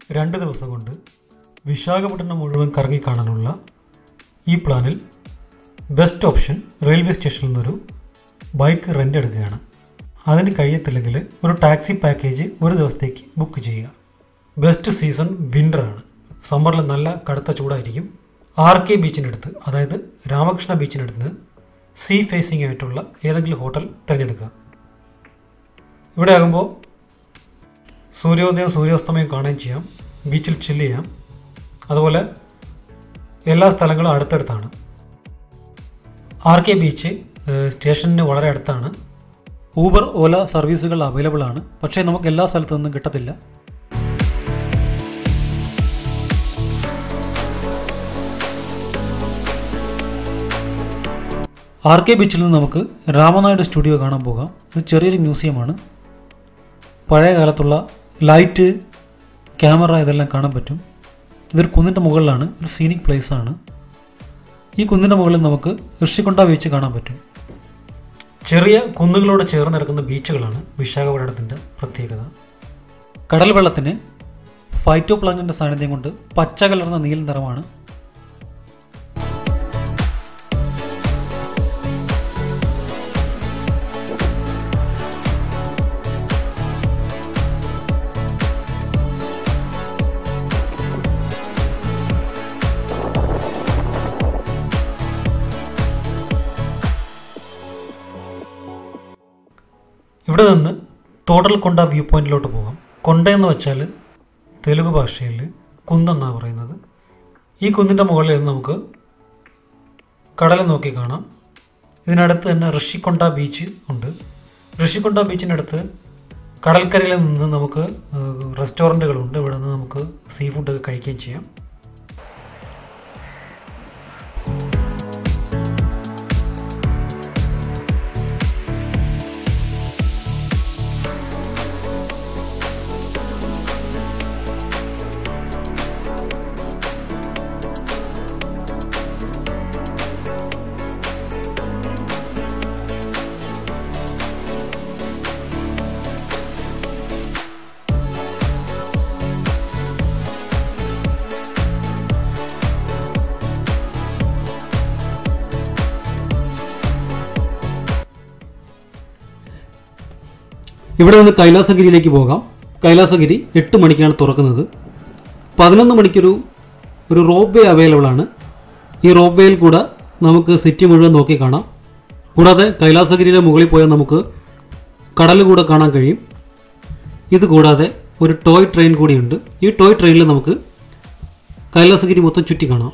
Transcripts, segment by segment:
രണ്ട് ദിവസം കൊണ്ട് വിശാഖപട്ടണം മുഴുവൻ കറങ്ങി കാണാനുള്ള ഈ പ്ലാനിൽ ബെസ്റ്റ് ഓപ്ഷൻ റെയിൽവേ സ്റ്റേഷനിൽ നിന്നൊരു ബൈക്ക് റെൻ്റ് എടുക്കുകയാണ് അതിന് കഴിയത്തില്ലെങ്കിൽ ഒരു ടാക്സി പാക്കേജ് ഒരു ദിവസത്തേക്ക് ബുക്ക് ചെയ്യുക ബെസ്റ്റ് സീസൺ വിൻ്ററാണ് സമ്മറിൽ നല്ല കടുത്ത ചൂടായിരിക്കും ആർ കെ ബീച്ചിനടുത്ത് അതായത് രാമകൃഷ്ണ ബീച്ചിനടുത്ത് സീ ഫേസിംഗ് ആയിട്ടുള്ള ഏതെങ്കിലും ഹോട്ടൽ തിരഞ്ഞെടുക്കുക ഇവിടെ ആകുമ്പോൾ സൂര്യോദയം സൂര്യാസ്തമയം കാണുകയും ചെയ്യാം ബീച്ചിൽ ചില്ല് ചെയ്യാം അതുപോലെ എല്ലാ സ്ഥലങ്ങളും അടുത്തടുത്താണ് ആർ കെ ബീച്ച് ഏഹ്, സ്റ്റേഷന് വളരെ അടുത്താണ് ഊബർ ഓല സർവീസുകൾ അവൈലബിൾ ആണ് പക്ഷേ നമുക്ക് എല്ലാ സ്ഥലത്തു നിന്നും കിട്ടത്തില്ല ആർ കെ ബീച്ചിൽ നിന്ന് നമുക്ക് രാമനായുട് സ്റ്റുഡിയോ കാണാൻ പോകാം ഇത് ചെറിയൊരു മ്യൂസിയമാണ് പഴയ കാലത്തുള്ള ലൈറ്റ് ക്യാമറ ഇതെല്ലാം കാണാൻ പറ്റും ഇതൊരു കുന്നിൻ്റെ മുകളിലാണ് ഒരു സീനിക് പ്ലേസ് ആണ് ഈ കുന്നിൻ്റെ മുകളിൽ നമുക്ക് ഋഷിക്കൊണ്ട ബീച്ച് കാണാൻ പറ്റും ചെറിയ കുന്നുകളോട് ചേർന്ന് കിടക്കുന്ന ബീച്ചുകളാണ് വിശാഖപട്ടണത്തിൻ്റെ പ്രത്യേകത കടൽ വെള്ളത്തിന് ഫൈറ്റോ പ്ലാങ്ങിൻ്റെ സാന്നിധ്യം കൊണ്ട് പച്ച കലർന്ന നീല നിറമാണ് ഇവിടെ നിന്ന് തോടൽക്കൊണ്ട വ്യൂ പോയിന്റിലോട്ട് പോകാം കൊണ്ട എന്ന് വെച്ചാൽ തെലുങ്ക് ഭാഷയിൽ കുന്നെന്നാണ് പറയുന്നത് ഈ കുന്നിൻ്റെ മുകളിൽ നിന്ന് നമുക്ക് കടൽ നോക്കി കാണാം ഇതിനടുത്ത് തന്നെ ഋഷിക്കൊണ്ട ബീച്ച് ഉണ്ട് ഋഷിക്കൊണ്ട ബീച്ചിനടുത്ത് കടൽക്കരയിൽ നിന്ന് നമുക്ക് റെസ്റ്റോറൻറ്റുകളുണ്ട് ഇവിടെ നിന്ന് നമുക്ക് സീ ഫുഡൊക്കെ കഴിക്കുകയും ചെയ്യാം ഇവിടെ നിന്ന് കൈലാസഗിരിയിലേക്ക് പോകാം കൈലാസഗിരി എട്ട് മണിക്കാണ് തുറക്കുന്നത് പതിനൊന്ന് മണിക്കൊരു ഒരു റോപ്പ് വേ അവൈലബിൾ ആണ് ഈ റോപ്പ് വേയിൽ കൂടെ നമുക്ക് സിറ്റി മുഴുവൻ നോക്കി കാണാം കൂടാതെ കൈലാസഗിരിയിലെ മുകളിൽ പോയാൽ നമുക്ക് കടൽ കൂടെ കാണാൻ കഴിയും ഇത് കൂടാതെ ഒരു ടോയ് ട്രെയിൻ കൂടിയുണ്ട് ഈ ടോയ് ട്രെയിനിൽ നമുക്ക് കൈലാസഗിരി മൊത്തം ചുറ്റി കാണാം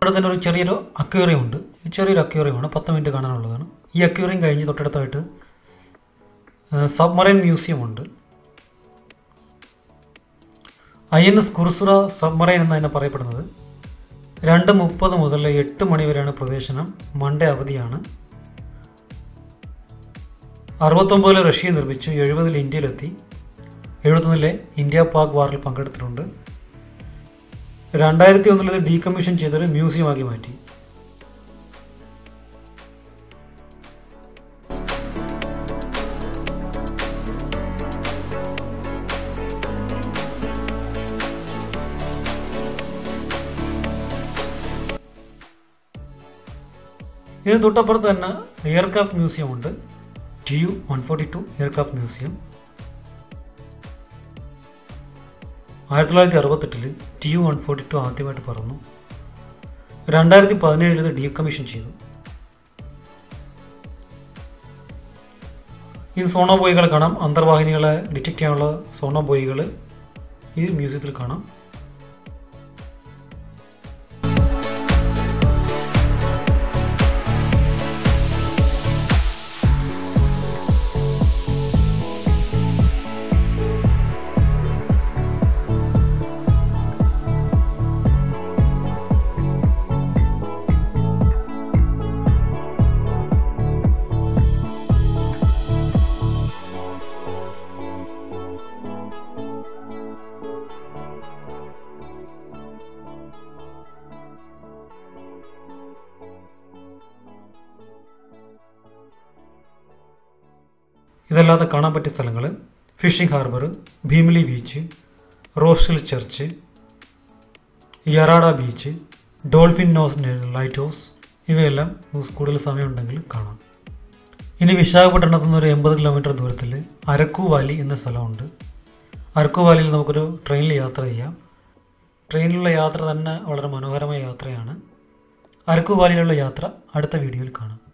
തൊട്ടടുത്ത് തന്നെ ഒരു ചെറിയൊരു അക്വേറിയം ഉണ്ട് ഈ ചെറിയൊരു അക്വേറിയമാണ് പത്ത് മിനിറ്റ് കാണാനുള്ളതാണ് ഈ അക്വേറിയം കഴിഞ്ഞ് തൊട്ടടുത്തായിട്ട് സബ്മറൈൻ മ്യൂസിയം ഉണ്ട് I N S Kursura submarine എന്നതിനെ പറയപ്പെടുന്നത് രണ്ട് മുപ്പത് മുതൽ എട്ട് മണി വരെയാണ് പ്രവേശനം മൺഡേ അവധിയാണ് അറുപത്തൊമ്പതിൽ റഷ്യ നിർമ്മിച്ചു എഴുപതിൽ ഇന്ത്യയിലെത്തി എഴുപത്തൊന്നിലെ ഇന്ത്യ പാക് വാറിൽ പങ്കെടുത്തിട്ടുണ്ട് രണ്ടായിരത്തി ഒന്നിൽ ഇത് ഡീകമ്മീഷൻ ചെയ്തൊരു മ്യൂസിയമാക്കി മാറ്റി ഇതിന് തൊട്ടപ്പുറത്ത് തന്നെ എയർക്രാഫ്റ്റ് മ്യൂസിയം ഉണ്ട് T U one forty two aircraft museum ആയിരത്തി തൊള്ളായിരത്തി അറുപത്തെട്ടിൽ T U one forty two ആദ്യമായിട്ട് പറന്നു രണ്ടായിരത്തി പതിനേഴിൽ ഇത് ഡീകമ്മീഷൻ ചെയ്തു ഈ സോണോബോയികൾ കാണാം അന്തർവാഹിനികളെ ഡിറ്റക്ട് ചെയ്യാനുള്ള സോണോബോയികൾ ഈ മ്യൂസിയത്തിൽ കാണാം ഇതല്ലാതെ കാണാൻ പറ്റിയ സ്ഥലങ്ങൾ ഫിഷിംഗ് ഹാർബർ ഭീമിലി ബീച്ച് റോസ്റ്റൽ church Yarada beach dolphin nose lighthouse ഇവയെല്ലാം കൂടുതൽ സമയമുണ്ടെങ്കിൽ കാണാം ഇനി വിശാഖപട്ടണത്തു നിന്ന് ഒരു എൺപത് കിലോമീറ്റർ ദൂരത്തിൽ അരക്കു വാലി എന്ന സ്ഥലമുണ്ട് അരക്കു വാലിയിൽ നമുക്കൊരു ട്രെയിനിൽ യാത്ര ചെയ്യാം ട്രെയിനിലുള്ള യാത്ര തന്നെ വളരെ മനോഹരമായ യാത്രയാണ് അരക്കു വാലിയിലുള്ള യാത്ര അടുത്ത വീഡിയോയിൽ കാണാം